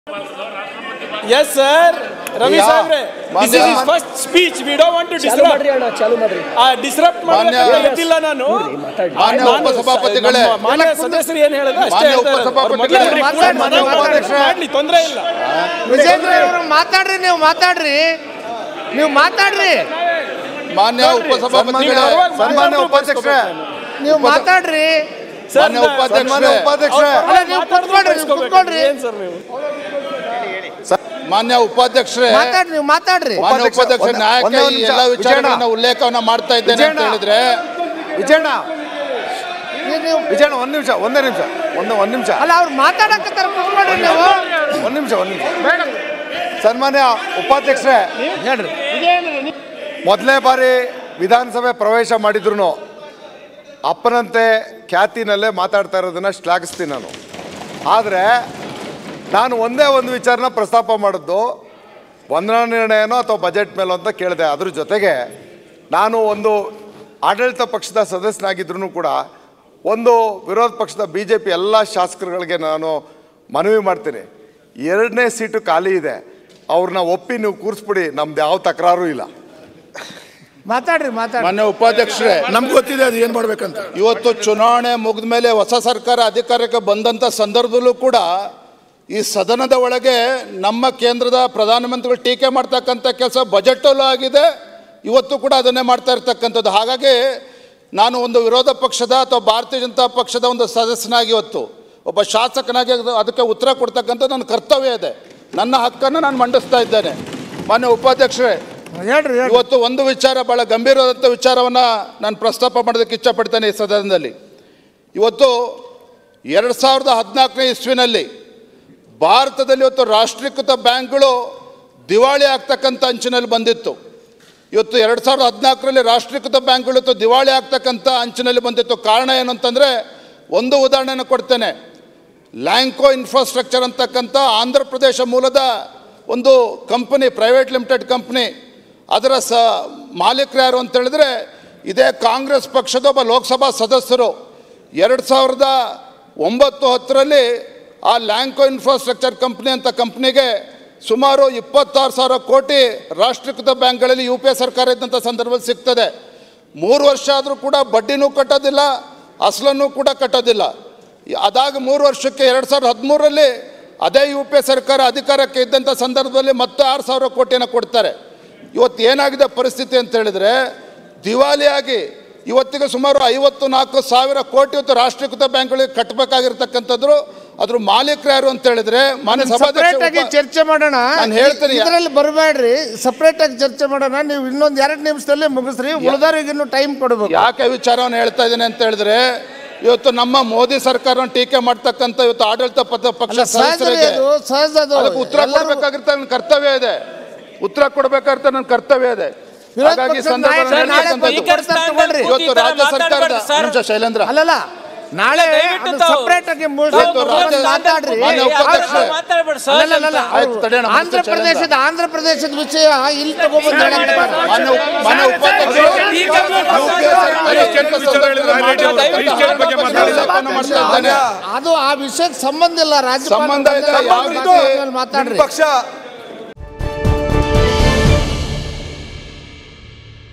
Yes sir Ravi ಯಾ- ಸಾಹೇಬ್ರೆ this ಮಾನ್ಯ- is is first speech we don't want to ಚಾಲು disturb ಮಾಡ್ರಿ ಅಣ್ಣ ಚಾಲು ಮಾಡ್ರಿ ಡಿಸ್ಟರ್ಬ್ ಮಾನ್ಯ- ಗೊತ್ತಿಲ್ಲ ನಾನು ಮಾತಾಡಿ ಮಾನ್ಯ ನಾನು ಉಪಸಭಾಪತಿಗಳೇ ನಮ್ಮ ಮಾನ್ಯ ಸದಸ್ಯರು ಏನು ಹೇಳಿದ್ರು ಅಷ್ಟೇ ಮಾನ್ಯ ಹೇಳ್ತಾ ಇರೋದು. ಅವ್ರು ಮೊದಲೇ ಉಪಸಭಾಪತಿಗಳೇ, report ಮಾನ್ಯ ಮಾಡಿ- ಉಪಾಧ್ಯಕ್ಷರೇ. ಮಾಡ್ಲಿ ತೊಂದರೆ ಇಲ್ಲ ವಿಜೇಂದ್ರ ಅವರು ಮಾತಾಡ್ರಿ ನೀವು ಮಾತಾಡ್ರಿ ನೀವು ಮಾತಾಡ್ರಿ ಮಾನ್ಯ ಉಪಸಭಾಪತಿಗಳೇ ಸನ್ಮಾನ್ಯ ಉಪಾಧ್ಯಕ್ಷರೇ ನೀವು ಮಾತಾಡ್ರಿ ಸರ್, ಮಾನ್ಯ ನಾ- ಉಪಾಧ್ಯಕ್ಷರೇ ಸನ್ಮಾನ್ಯ ಉಪಾಧ್ಯಕ್ಷರೇ ಅಲ್ಲ, ನೀವು ಕುತ್ಕೊಳ್ರಿ, ನೀವು ಕುತ್ಕೊಳ್ರಿ. ಏನ್ ಸರ್ ನೀವು ಮಾನ್ಯ ಉಪಾಧ್ಯಕ್ಷರೇ ಮಾತಾಡ್ರಿ ನೀವು ಮಾತಾಡ್ರಿ ಮಾನ್ಯ ಉಪಾಧ್ಯಕ್ಷ, ಉಪಾಧ್ಯಕ್ಷ ಒಂದೇ- ನಾಯಕ ಒಂದೇ ಒಂದು ಈ ನಿಮಿಷ. ಎಲ್ಲ ವಿಚಾರಗಳನ್ನ ವಿಜಯಣ್ಣ. ಉಲ್ಲೇಖವನ್ನ ಮಾಡ್ತಾ ಇದ್ದೇನೆ ಅಂತ ವಿಜಯಣ್ಣ. ಹೇಳಿದ್ರೆ ವಿಜಯಣ್ಣ ನೀವು- ನೀವು ವಿಜಯಣ್ಣ ಒಂದ್ ನಿಮಿಷ ಒಂದೇ ನಿಮಿಷ ಒಂದು ಒಂದ್ ನಿಮಿಷ ಅಲ್ಲ ಅವ್ರು ಮಾತಾಡಕತ್ತಾರ ಕುತ್ಕೊಳ್ರಿ ನೀವು ಒಂದ್ ನಿಮಿಷ ಒಂದ್ ನಿಮಿಷ ಸನ್ಮಾನ್ಯ ಉಪಾಧ್ಯಕ್ಷರೇ ಹೇಳ್ರಿ ಮೊದಲನೇ ಬಾರಿ ವಿಧಾನಸಭೆ ಪ್ರವೇಶ ಮಾಡಿದ್ರು ಅಪ್ಪನಂತೆ ಖ್ಯಾತಿನಲ್ಲೇ ಮಾತಾಡ್ತಾ ಇರೋದನ್ನ ಶ್ಲಾಘಿಸ್ತೀನಿ ನಾನು ಆದರೆ ನಾನು ಒಂದೇ ಒಂದು ವಿಚಾರನ ಪ್ರಸ್ತಾಪ ಮಾಡಿದ್ದು ವಂದನಾ ನಿರ್ಣಯನೋ ಅಥವಾ ಬಜೆಟ್ ಮೇಲೋ ಅಂತ ಕೇಳಿದೆ ಅದ್ರ ಜೊತೆಗೆ ನಾನು ಒಂದು ಆಡಳಿತ ಪಕ್ಷದ ಸದಸ್ಯನಾಗಿದ್ರೂ ಕೂಡ ಒಂದು ವಿರೋಧ ಪಕ್ಷದ ಬಿ ಜೆ ಪಿ ಎಲ್ಲ ಶಾಸಕರುಗಳಿಗೆ ನಾನು ಮನವಿ ಮಾಡ್ತೀನಿ ಎರಡನೇ ಸೀಟು ಖಾಲಿ ಇದೆ ಅವ್ರನ್ನ ಒಪ್ಪಿ ನೀವು ಕೂರಿಸ್ಬಿಡಿ ನಮ್ದು ಯಾವ ತಕರಾರು ಇಲ್ಲ ಮಾತಾಡ್ರಿ ಮಾತಾಡ್ರಿ ಮಾನ್ಯ ಉಪಾಧ್ಯಕ್ಷರೇ ನಮ್ಗೆ ಗೊತ್ತಿದೆ ಅದು ಏನ್ ಮಾಡ್ಬೇಕಂತ ಇವತ್ತು ಚುನಾವಣೆ ಮುಗಿದ ಮೇಲೆ ಹೊಸ ಸರ್ಕಾರ ಅಧಿಕಾರಕ್ಕೆ ಬಂದಂಥ ಸಂದರ್ಭದಲ್ಲೂ ಕೂಡ ಈ ಸದನದ ಒಳಗೆ ನಮ್ಮ ಕೇಂದ್ರದ ಪ್ರಧಾನಮಂತ್ರಿಗಳು ಟೀಕೆ ಮಾಡ್ತಕ್ಕಂಥ ಕೆಲಸ ಬಜೆಟಲ್ಲೂ ಆಗಿದೆ ಇವತ್ತು ಕೂಡ ಅದನ್ನೇ ಮಾಡ್ತಾ ಇರ್ತಕ್ಕಂಥದ್ದು ಹಾಗಾಗಿ ನಾನು ಒಂದು ವಿರೋಧ ಪಕ್ಷದ ಅಥವಾ ಭಾರತೀಯ ಜನತಾ ಪಕ್ಷದ ಒಂದು ಸದಸ್ಯನಾಗಿ ಇವತ್ತು ಒಬ್ಬ ಶಾಸಕನಾಗಿ ಅದು- ಅದಕ್ಕೆ ಉತ್ತರ ಕೊಡ್ತಕ್ಕಂಥದ್ದು ನನ್ನ ಕರ್ತವ್ಯ ಇದೆ ನನ್ನ ಹಕ್ಕನ್ನು ನಾನು ಮಂಡಿಸ್ತಾ ಇದ್ದೇನೆ ಮಾನ್ಯ ಉಪಾಧ್ಯಕ್ಷರೇ ಹೇಳ್ರಿ ಹೇಳ್ರಿ ಇವತ್ತು ಒಂದು ವಿಚಾರ ಬಹಳ ಗಂಭೀರವಾದಂಥ ವಿಚಾರವನ್ನು ನಾನು ಪ್ರಸ್ತಾಪ ಮಾಡೋದಕ್ಕೆ ಇಷ್ಟಪಡ್ತೇನೆ ಈ ಸದನದಲ್ಲಿ ಇವತ್ತು ಎರಡು ಸಾವಿರದ ಹದಿನಾಲ್ಕನೇ ಇಸ್ವಿನಲ್ಲಿ ಭಾರತದಲ್ಲಿ ಇವತ್ತು ರಾಷ್ಟ್ರೀಕೃತ ಬ್ಯಾಂಕ್ಗಳು ದಿವಾಳಿ ಆಗ್ತಕ್ಕಂಥ ಅಂಚಿನಲ್ಲಿ ಬಂದಿತ್ತು ಇವತ್ತು ಎರಡು ಸಾವಿರದ ಹದಿನಾಲ್ಕರಲ್ಲಿ ರಾಷ್ಟ್ರೀಕೃತ ಬ್ಯಾಂಕ್ಗಳು ಇವತ್ತು ದಿವಾಳಿ ಆಗ್ತಕ್ಕಂಥ ಅಂಚಿನಲ್ಲಿ ಬಂದಿತ್ತು ಕಾರಣ ಏನು ಅಂತಂದರೆ ಒಂದು ಉದಾಹರಣೆನ ಕೊಡ್ತೇನೆ ಲ್ಯಾಂಕೋ ಇನ್ಫ್ರಾಸ್ಟ್ರಕ್ಚರ್ ಅಂತಕ್ಕಂಥ ಆಂಧ್ರ ಪ್ರದೇಶ ಮೂಲದ ಒಂದು ಕಂಪನಿ ಪ್ರೈವೇಟ್ ಲಿಮಿಟೆಡ್ ಕಂಪ್ನಿ ಅದರ ಸ ಮಾಲೀಕರು ಯಾರು ಅಂತ ಹೇಳಿದ್ರೆ ಇದೇ ಕಾಂಗ್ರೆಸ್ ಪಕ್ಷದ ಒಬ್ಬ ಲೋಕಸಭಾ ಸದಸ್ಯರು ಎರಡು ಸಾವಿರದ ಒಂಬತ್ತು ಹತ್ತರಲ್ಲಿ ಆ ಲ್ಯಾಂಕೋ ಇನ್ಫ್ರಾಸ್ಟ್ರಕ್ಚರ್ ಕಂಪ್ನಿ ಅಂತ ಕಂಪ್ನಿಗೆ ಸುಮಾರು ಇಪ್ಪತ್ತಾರು ಸಾವಿರ ಕೋಟಿ ರಾಷ್ಟ್ರೀಕೃತ ಬ್ಯಾಂಕ್ಗಳಲ್ಲಿ ಯು ಪಿ ಎ ಸರ್ಕಾರ ಇದ್ದಂಥ ಸಂದರ್ಭದಲ್ಲಿ ಸಿಗ್ತದೆ ಮೂರು ವರ್ಷ ಆದರೂ ಕೂಡ ಬಡ್ಡಿನೂ ಕಟ್ಟೋದಿಲ್ಲ ಅಸಲನ್ನು ಕೂಡ ಕಟ್ಟೋದಿಲ್ಲ ಈ- ಅದಾದ ಮೂರು ವರ್ಷಕ್ಕೆ ಎರಡು ಸಾವಿರದ ಹದಿಮೂರರಲ್ಲಿ ಅದೇ ಯು ಪಿ ಎ ಸರ್ಕಾರ ಅಧಿಕಾರಕ್ಕೆ ಇದ್ದಂಥ ಸಂದರ್ಭದಲ್ಲಿ ಮತ್ತೆ ಆರು ಸಾವಿರ ಕೋಟಿಯನ್ನು ಕೊಡ್ತಾರೆ ಇವತ್ತು ಏನಾಗಿದೆ ಪರಿಸ್ಥಿತಿ ಅಂತ ಹೇಳಿದ್ರೆ ದಿವಾಲಿಯಾಗಿ ಇವತ್ತಿಗೆ ಸುಮಾರು ಐವತ್ತು ನಾಲ್ಕು ಸಾವಿರ ಕೋಟಿ ಇವತ್ತು ರಾಷ್ಟ್ರೀಕೃತ ಬ್ಯಾಂಕ್ಗಳಿಗೆ ಕಟ್ಟಬೇಕಾಗಿರ್ತಕ್ಕಂಥದ್ರು ಅದ್ರ ಮಾಲೀಕರು ಯಾರು ಅಂತ ಹೇಳಿದ್ರೆ ಮಾನ್ಯ ಸಪರೇಟ್ ಆಗಿ ಸಭಾಧ್ಯಕ್ಷ ಚರ್ಚೆ ಮಾಡೋಣ ನಾನು ಹೇಳ್ತೀನಿ. ಇದರಲ್ಲಿ ಬರಬೇಡ್ರಿ ಸಪರೇಟ್ ಆಗಿ ಚರ್ಚೆ ಮಾಡೋಣ ನೀವು ಇನ್ನೊಂದ್ ಎರಡು ನಿಮಿಷದಲ್ಲಿ ಮುಗಿಸ್ರಿ ಉಳಿದವ್ರಿಗೆ ಇನ್ನು ಟೈಮ್ ಕೊಡ್ಬೇಕು ಯಾಕೆ ವಿಚಾರವನ್ನು ಹೇಳ್ತಾ ಇದ್ದೇನೆ ಅಂತ ಹೇಳಿದ್ರೆ ಇವತ್ತು ನಮ್ಮ ಮೋದಿ ಸರ್ಕಾರವನ್ನು ಟೀಕೆ ಮಾಡ್ತಕ್ಕಂಥ ಇವತ್ತು ಆಡಳಿತ ಪದ ಪಕ್ಷ ಅಲ್ಲ ಸಹಜ ರೀ ಸದಸ್ಯರಿಗೆ ಅದು ಸಹಜ ಅದು ಅದಕ್ಕೆ ಉತ್ತರ ಎಲ್ಲರೂ- ಕೊಡಬೇಕಾಗಿರ್ತ ನನ್ನ ಕರ್ತವ್ಯ ಇದೆ ಉತ್ತರ ಕೊಡಬೇಕಾಗಿರ್ತ ನನ್ನ ಕರ್ತವ್ಯ ಇದೆ ವಿರೋಧ ಹಾಗಾಗಿ ಪಕ್ಷದ ಸಂದರ್ಭ ನಾಯಕರು ನಾಳೆ ಹೇಳ್ತಕ್ಕಂಥದ್ದು. ಕೊಡ್ತಾರೆ ತಗೊಳ್ರಿ. ಇವತ್ತು ರಾಜ್ಯ ಸರ್ಕಾರದ ನಿಮಿಷ ಶೈಲೇಂದ್ರ ಅಲ್ಲಲ್ಲ ನಾಳೆ ದಯವಿಟ್ಟು ತಾವು- ಸಪರೇಟ್ ಆಗಿ ಇವತ್ತು ರಾಜ್ಯ- ಮಾತಾಡ್ರಿ ಮಾನ್ಯ ಉಪಾಧ್ಯಕ್ಷರೇ. ಅಲ್ಲಲ್ಲ, ಅಲ್ಲಲ್ಲ, ಆಯ್ತು, ತಡೆಯೋಣ, ಮುಂಚೆ ಆಂಧ್ರ ಚರ್ಚೆ ಪ್ರದೇಶದ ಆಂಧ್ರ ಪ್ರದೇಶದ ವಿಷಯ ಇಲ್ಲಿ ತಗೊಬಂದು ಮಾನ್ಯ ಮಾನ್ಯ ಉಪಾಧ್ಯಕ್ಷರು ಮಾಡ್ತಾ ಇದ್ದಾನೆ ಅದು ಆ ವಿಷಯಕ್ಕೆ ಸಂಬಂಧ ಇಲ್ಲ ರಾಜ್ಯಪಾಲ ಸಂಬಂಧ ಇದೆ, ಯಾವ ಬಂದಾಗ ರೀತಿ ಮಾತಾಡ್ರಿ ಪಕ್ಷ